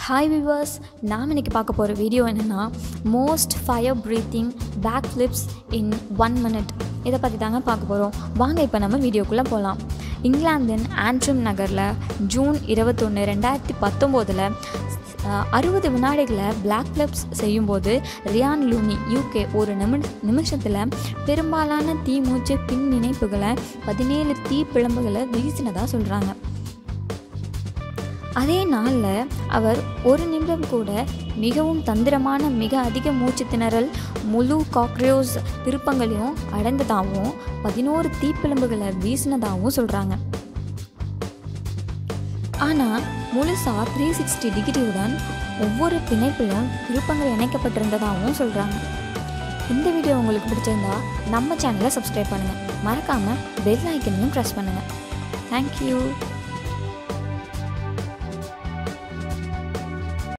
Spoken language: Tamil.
ஹாய் விவர்ஸ் நாம் இன்னைக்கு பார்க்க போகிற வீடியோ என்னென்னா most fire breathing back flips in one minute இதை பற்றி தாங்க பார்க்க போகிறோம் வாங்க இப்போ நம்ம வீடியோக்குள்ளே போகலாம் இங்கிலாந்தின் ஆண்ட்ரம் நகரில் ஜூன் இருபத்தொன்று ரெண்டாயிரத்தி பத்தொம்போதில் அறுபது வினாடிகளை பிளாக் ஃப்ளிப்ஸ் செய்யும்போது ரியான் லூனி யூகே ஒரு நிமி நிமிஷத்தில் பெரும்பாலான தீமூச்சு பின் இணைப்புகளை பதினேழு தீ பிழம்புகளை வீசினதாக சொல்கிறாங்க அதே நாளில் அவர் ஒரு நிமிடம் கூட மிகவும் தந்திரமான மிக அதிக மூச்சு திணறல் முழு காக்ரோஸ் திருப்பங்களையும் அடைந்ததாகவும் பதினோரு தீப்பிழம்புகளை வீசினதாகவும் சொல்கிறாங்க ஆனால் முழுசாக த்ரீ சிக்ஸ்டி டிகிரியுடன் ஒவ்வொரு பிணைப்பிலும் திருப்பங்கள் இணைக்கப்பட்டிருந்ததாகவும் சொல்கிறாங்க இந்த வீடியோ உங்களுக்கு பிடிச்சிருந்தா நம்ம சேனலை சப்ஸ்கிரைப் பண்ணுங்கள் மறக்காமல் பெல் ஐக்கனையும் ப்ரெஸ் பண்ணுங்கள் தேங்க்யூ